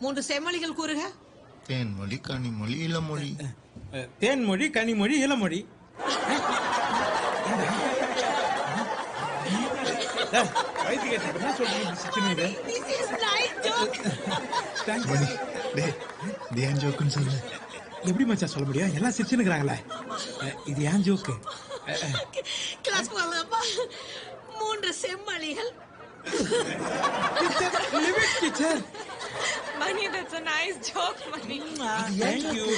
மூன்று செம்மொழிகள் கூறுக தேன்மொழி கனிமொழி இளமொழி அஹ், தேன்மொழி கனிமொழி இளமொழி வயிற்று கேட்ட என்ன சொல்றீங்க சிச்சுனீங்க மணி டே தேன் ஜோக்குன்னு சொல்லு எப்படி மச்சான் சொல்ல முடியும் எல்லாம் சிரிச்சுனுக்குறாங்களே இது ஏன் ஜோக்கு கிளாஸ் போகலாமா மூன்று செம்மொழிகள் teacher Money, that's a nice joke, Money. Thank you